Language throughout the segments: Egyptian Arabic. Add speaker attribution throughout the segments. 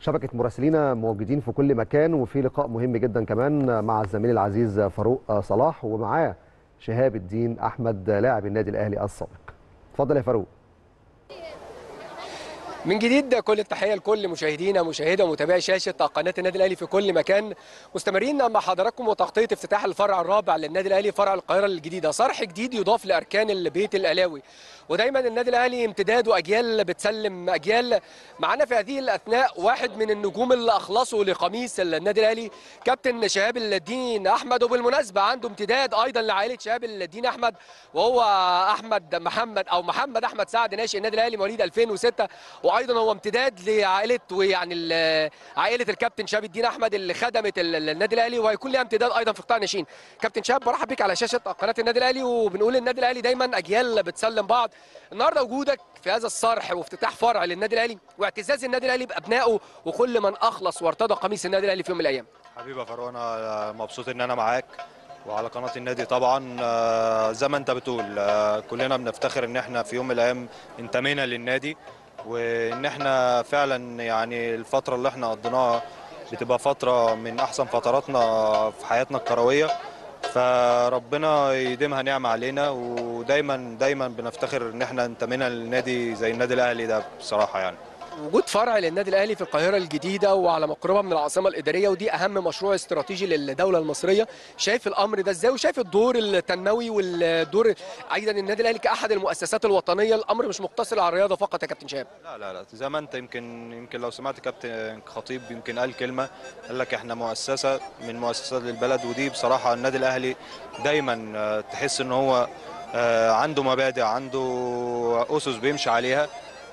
Speaker 1: شبكة مراسلينا موجودين في كل مكان وفي لقاء مهم جدا كمان مع الزميل العزيز فاروق صلاح ومعاه شهاب الدين أحمد لاعب النادي الأهلي السابق اتفضل يا فاروق
Speaker 2: من جديد كل التحيه لكل مشاهدينا مشاهده ومتابعي شاشه قناه النادي الاهلي في كل مكان مستمرين مع حضراتكم وتغطيه افتتاح الفرع الرابع للنادي الاهلي فرع القاهره الجديده صرح جديد يضاف لاركان البيت الاهلاوي ودايما النادي الاهلي امتداد واجيال بتسلم اجيال معانا في هذه الاثناء واحد من النجوم اللي اخلصوا لقميص النادي الاهلي كابتن شهاب الدين احمد وبالمناسبه عنده امتداد ايضا لعائله شهاب الدين احمد وهو احمد محمد او محمد احمد سعد ناشئ النادي الاهلي مواليد 2006 وايضا هو امتداد لعائله ويعني عائله الكابتن شهاب الدين احمد اللي خدمت النادي الاهلي وهيكون لها امتداد ايضا في قطاع الناشئين كابتن شهاب برحب بك على شاشه قناه النادي الاهلي وبنقول النادي الاهلي دايما اجيال بتسلم بعض النهارده وجودك في هذا الصرح وافتتاح فرع للنادي الاهلي واعتزاز النادي الاهلي بابنائه وكل من اخلص وارتضى قميص النادي الاهلي في يوم من الايام
Speaker 3: حبيبي يا فاروق انا مبسوط ان انا معاك وعلى قناه النادي طبعا زي ما انت بتقول كلنا بنفتخر ان احنا في يوم من الايام انتمينا للنادي وان احنا فعلا يعني الفتره اللي احنا قضيناها بتبقى فتره من احسن فتراتنا في حياتنا الكرويه فربنا يديمها نعمه علينا ودايما دايما بنفتخر ان احنا انتمينا للنادي زي النادي الاهلي ده بصراحه يعني
Speaker 2: وجود فرع للنادي الاهلي في القاهره الجديده وعلى مقربه من العاصمه الاداريه ودي اهم مشروع استراتيجي للدوله المصريه شايف الامر ده ازاي وشايف الدور التنموي والدور ايضا النادي الاهلي كاحد المؤسسات الوطنيه الامر مش مقتصر على الرياضه فقط يا كابتن شهاب
Speaker 3: لا لا لا زي ما انت يمكن يمكن لو سمعت كابتن خطيب يمكن قال كلمه قال لك احنا مؤسسه من مؤسسات البلد ودي بصراحه النادي الاهلي دايما تحس ان هو عنده مبادئ عنده اسس بيمشي عليها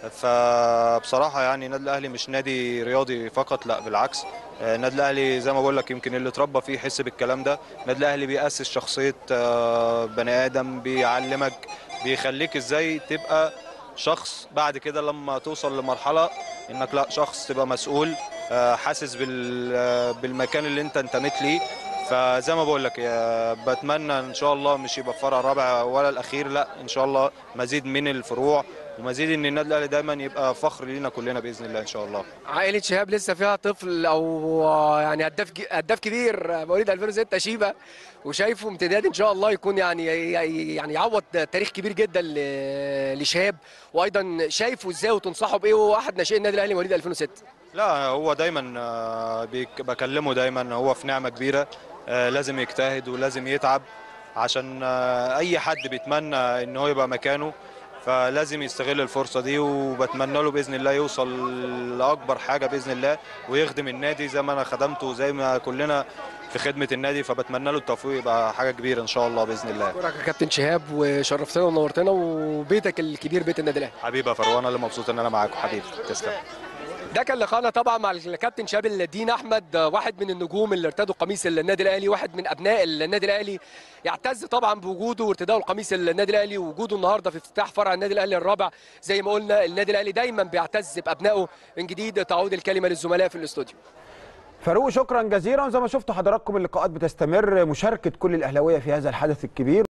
Speaker 3: فبصراحه يعني النادي الاهلي مش نادي رياضي فقط لا بالعكس النادي الاهلي زي ما بقول لك يمكن اللي اتربى فيه يحس بالكلام ده النادي الاهلي بيأسس شخصيه بني ادم بيعلمك بيخليك ازاي تبقى شخص بعد كده لما توصل لمرحله انك لا شخص تبقى مسؤول حاسس بالمكان اللي انت انتميت ليه فزي ما بقول لك بتمنى ان شاء الله مش يبقى الفرع الرابع ولا الاخير لا ان شاء الله مزيد من الفروع ومزيد ان النادي الاهلي دايما يبقى فخر لينا كلنا باذن الله ان شاء الله.
Speaker 2: عائله شهاب لسه فيها طفل او يعني هداف هداف كبير مواليد 2006 شيبه وشايفه امتداد ان شاء الله يكون يعني يعني يعوض تاريخ كبير جدا لشهاب وايضا شايفه ازاي وتنصحه بايه وهو احد ناشئين النادي الاهلي مواليد 2006.
Speaker 3: لا هو دايما بكلمه دايما هو في نعمه كبيره لازم يجتهد ولازم يتعب عشان اي حد بيتمنى ان هو يبقى مكانه فلازم يستغل الفرصه دي وبتمنى له باذن الله يوصل لاكبر حاجه باذن الله ويخدم النادي زي ما انا خدمته وزي ما كلنا في خدمه النادي فبتمنى له التوفيق يبقى حاجه كبيره ان شاء الله باذن الله.
Speaker 2: اشكرك يا كابتن شهاب وشرفتنا ونورتنا وبيتك الكبير بيت النادي الاهلي.
Speaker 3: حبيبي يا فروان انا اللي مبسوط ان انا معاكم حبيبي تسلم.
Speaker 2: ده كان لقاءنا طبعا مع الكابتن شهاب الدين احمد واحد من النجوم اللي ارتدوا قميص النادي الاهلي واحد من ابناء النادي الاهلي يعتز طبعا بوجوده وارتداء القميص النادي الاهلي ووجوده النهارده في افتتاح فرع النادي الاهلي الرابع زي ما قلنا النادي الاهلي دايما بيعتز بابنائه من جديد تعود الكلمه للزملاء في الاستوديو
Speaker 4: فاروق شكرا جزيلا وزي ما شفتوا حضراتكم اللقاءات بتستمر مشاركه كل الاهلاويه في هذا الحدث الكبير